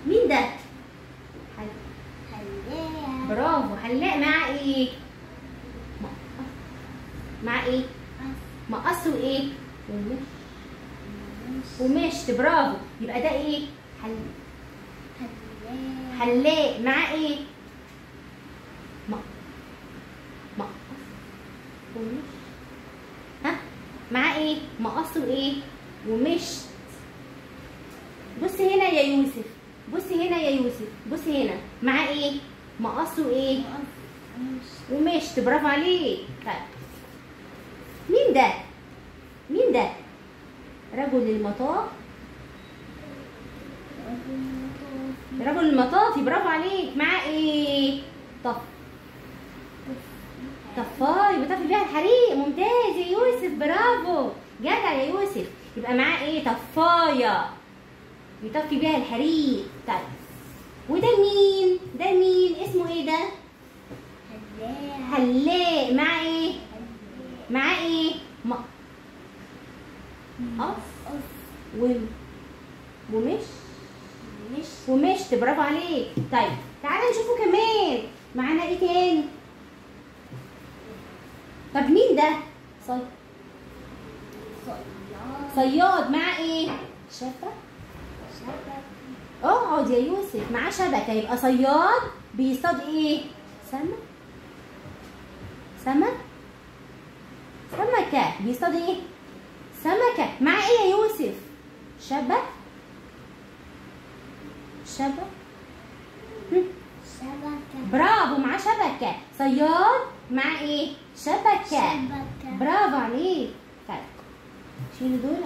مين ده حل... حلاق برافو حلاق مع ايه مقص مع ايه مقص وايه ومش ومشت برافو يبقى ده ايه حل... حلاق حلاق مع ايه م... مقص ومش ها مع ايه مقص وايه ومشت بص هنا يا يوسف بص هنا يا يوسف بص هنا مع ايه مقص وايه ومشت برافو عليك طيب مين ده مين ده رجل المطاف رجل المطافي برافو عليك مع ايه طف طفايه بيطفي بيها الحريق ممتاز يا يوسف برافو جدع يا يوسف يبقى معاه ايه طفايه بيطفي بيها الحريق طيب وده مين ده مين اسمه ايه ده حلاق حلاق مع ايه مع ايه م... قص و... ومش مش ومشت برافو عليك طيب تعالى نشوفه كمان معانا ايه تاني طب مين ده صي... صياد صياد مع ايه شبكه شبك اقعد يا يوسف معاه شبكه يبقى صياد بيصطاد ايه سمك سمك سمكه بيصطاد ايه سمكه مع ايه يا يوسف شبك شبك هم. شبكة برافو معاه شبكه صياد مع ايه شبكه شبكة برافو عليك طيب شيلوا دول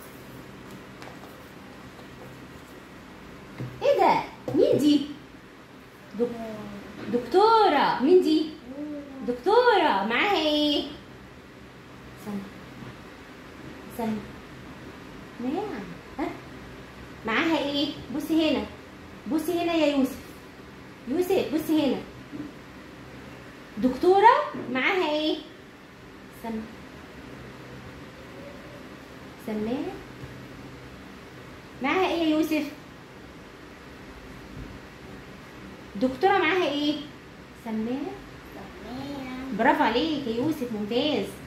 ايه ده مين دي دك... دكتوره مين دي دكتوره معاها ايه سنة سنة نعم ها معاها ايه بصي هنا بصي هنا يا يوسف يوسف بصي هنا دكتوره معاها ايه سم سماعة معاها ايه يا يوسف دكتورة معاها ايه سماعة سماعة برافو عليك يا يوسف ممتاز